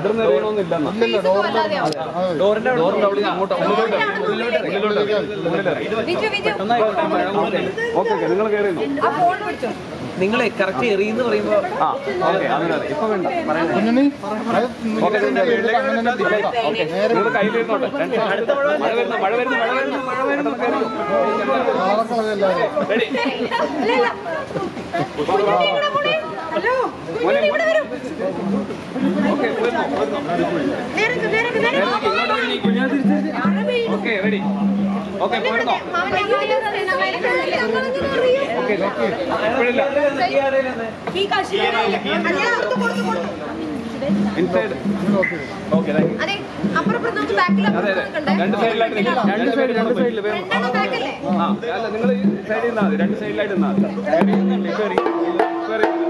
ഇവിടുന്ന് എറിയണമെന്നില്ലെന്നാ ഇല്ലല്ലോ ഡോറിന്റെ അതെ ഡോറിന്റെ ഡോറിന്റെ അവിടെ അങ്ങോട്ട് ഉള്ളിലോട്ട് ഉള്ളിലോട്ട് ഉള്ളിലോട്ട് വിജു വിജു ഓക്കെ ഓക്കെ നിങ്ങൾ കയറിയുന്നു ആ ഫോൺ പിടിച്ചോ നിങ്ങളെ കറക്റ്റ് എറിയെന്ന് പറയുമ്പോ ആ ഓക്കെ അതിനത് ഇപ്പൊ വേണ്ട പറയണ്ട കുഞ്ഞുണ്ണി അത് ഓക്കെ ഇതിന്റെ പേരിൽ അങ്ങനെ തന്നെ തിരിക്കാം. ഓക്കെ നിങ്ങൾ കയ്യിലിരുന്നോട്ടെ മഴ വരുന്നു മഴ വരുന്നു മഴ വരുന്നു മഴ വരുന്നു നാളെ എല്ലാവരും റെഡി അല്ല അല്ല കുഞ്ഞുണ്ണി ഇവിടെ പോണേ ഹലോ കുഞ്ഞുണ്ണി ഇവിടെ വരൂ ഓക്കെ വരുന്നു വരുന്നു നേരക്ക് നേരക്ക് നേരക്ക് മഴ പെയ്യുന്നു ഓക്കെ റെഡി ഓക്കെ പോരുന്നോ മാമനെ ഓക്കെ ഇപ്പോഴില്ല ഈ കാശ് അല്ല കൊടുത്തു കൊടുത്തു കൊടുത്തു ഇൻസൈഡ് ഓക്കെ താങ്ക് യു അതെ അപ്പുറം ഇപ്പുറം നമുക്ക് ബാക്കിൽ അതെ അതെ രണ്ട് സൈഡിലായിട്ട് നിൽക്കാം രണ്ട് സൈഡ് രണ്ട് സൈഡിൽ വേണം രണ്ടെണ്ണം ബാക്കല്ലേ ആ അല്ല നിങ്ങൾ ഈ സൈഡിൽ നിന്നാൽ മതി രണ്ട് സൈഡിലായിട്ട് നിന്നാൽ മതി കയറി കയറി കയറി